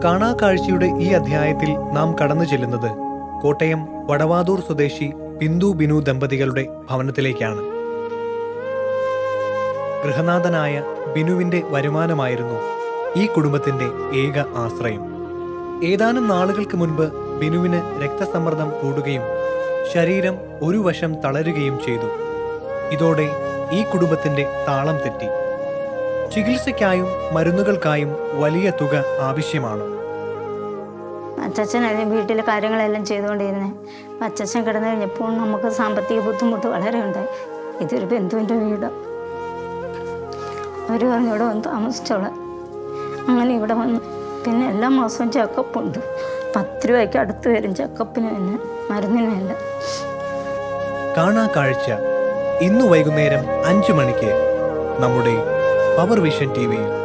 കാണാക്കാഴ്ചയുടെ ഈ അധ്യായത്തിൽ നാം കടന്നു ചെല്ലുന്നത് കോട്ടയം വടവാതൂർ സ്വദേശി ബിന്ദു ബിനു ദമ്പതികളുടെ ഭവനത്തിലേക്കാണ് ഗൃഹനാഥനായ ബിനുവിന്റെ വരുമാനമായിരുന്നു ഈ കുടുംബത്തിന്റെ ഏക ആശ്രയം ഏതാനും നാളുകൾക്ക് മുൻപ് ബിനുവിന് രക്തസമ്മർദ്ദം കൂടുകയും ശരീരം ഒരു വശം തളരുകയും ചെയ്തു ഇതോടെ ഈ കുടുംബത്തിന്റെ താളം തെറ്റി ചികിത്സയ്ക്കായും മരുന്നുകൾക്കായും വലിയ തുക ആവശ്യമാണ് അച്ചച്ചനായിരുന്നു വീട്ടിലെ കാര്യങ്ങളെല്ലാം ചെയ്തുകൊണ്ടിരുന്നത് അപ്പം അച്ചച്ചൻ കിടന്നു കഴിഞ്ഞപ്പോൾ നമുക്ക് സാമ്പത്തിക ബുദ്ധിമുട്ട് വളരെ ഉണ്ടായി ഇതൊരു ബന്ധുവിൻ്റെ വീട് അവർ പറഞ്ഞു ഇവിടെ വന്ന് താമസിച്ചോളാം അങ്ങനെ ഇവിടെ വന്നു പിന്നെ എല്ലാ മാസവും ചെക്കപ്പ് ഉണ്ട് പത്ത് രൂപയ്ക്ക് അടുത്ത് വരും ചെക്കപ്പിന് തന്നെ മരുന്നിനുമെല്ലാം കാണാ കാഴ്ച ഇന്നു വൈകുന്നേരം അഞ്ചു മണിക്ക് നമ്മുടെ പവർ വിഷൻ ടി വിയിൽ